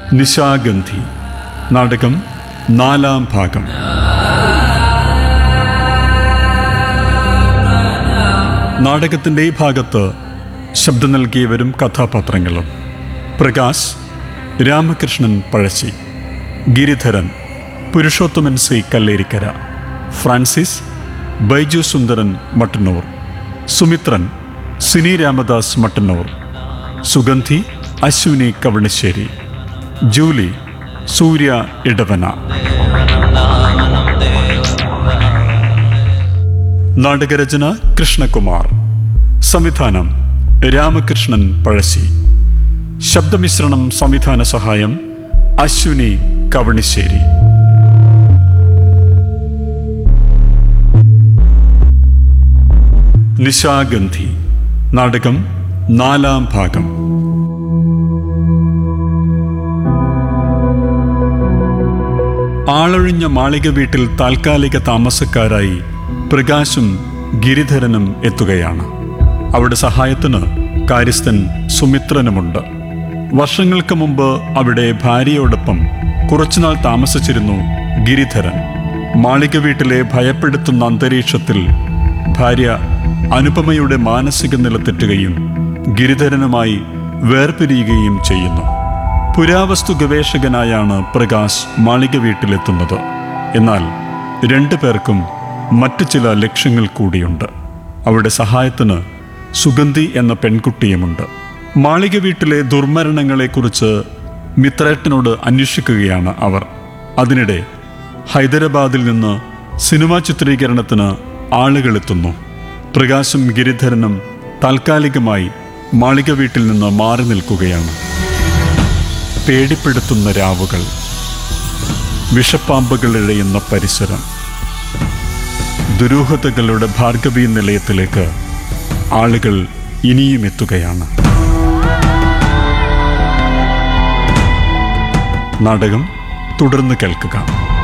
നിശാഗന്ധി നാടകം നാലാം ഭാഗം നാടകത്തിൻ്റെ ഈ ഭാഗത്ത് ശബ്ദം നൽകിയവരും കഥാപാത്രങ്ങളും Prakash Ramakrishnan Pazhassi Giridharan Purushothaman C Kallerikkara Francis Baiju Sundaran Mattannur Sumithran Sini Ramadas Mattannur Sugandhi Ashwini Kavanassery Julie Surya Edavana നാടകരചന കൃഷ്ണകുമാർ സംവിധാനം രാമകൃഷ്ണൻ പഴശ്ശി ശബ്ദമിശ്രണം സംവിധാന സഹായം അശ്വിനി കവണിശ്ശേരി നിശാഗന്ധി നാടകം നാലാം ഭാഗം ആളൊഴിഞ്ഞ മാളിക വീട്ടിൽ താൽക്കാലിക താമസക്കാരായി പ്രകാശും ഗിരിധരനും എത്തുകയാണ് അവിടെ സഹായത്തിന് കാര്യസ്ഥൻ സുമിത്രനുമുണ്ട് വർഷങ്ങൾക്ക് മുമ്പ് അവിടെ ഭാര്യയോടൊപ്പം കുറച്ചുനാൾ താമസിച്ചിരുന്നു ഗിരിധരൻ മാളിക വീട്ടിലെ ഭയപ്പെടുത്തുന്ന അന്തരീക്ഷത്തിൽ ഭാര്യ അനുപമയുടെ മാനസിക നില തെറ്റുകയും ഗിരിധരനുമായി വേർപിരിയുകയും ചെയ്യുന്നു പുരാവസ്തു ഗവേഷകനായാണ് പ്രകാശ് മാളിക വീട്ടിലെത്തുന്നത് എന്നാൽ രണ്ടു പേർക്കും മറ്റു ചില ലക്ഷ്യങ്ങൾ കൂടിയുണ്ട് അവിടെ സഹായത്തിന് സുഗന്ധി എന്ന പെൺകുട്ടിയുമുണ്ട് മാളിക വീട്ടിലെ ദുർമരണങ്ങളെക്കുറിച്ച് മിത്രേട്ടനോട് അന്വേഷിക്കുകയാണ് അവർ അതിനിടെ ഹൈദരാബാദിൽ നിന്ന് സിനിമാ ചിത്രീകരണത്തിന് ആളുകളെത്തുന്നു പ്രകാശും ഗിരിധരനും താൽക്കാലികമായി മാളിക വീട്ടിൽ നിന്ന് മാറി നിൽക്കുകയാണ് പേടിപ്പെടുത്തുന്ന രാവുകൾ വിഷപ്പാമ്പുകൾ ഇഴയുന്ന പരിസരം ദുരൂഹതകളുടെ ഭാർഗവീ നിലയത്തിലേക്ക് ആളുകൾ ഇനിയും എത്തുകയാണ് നാടകം തുടർന്ന് കേൾക്കുക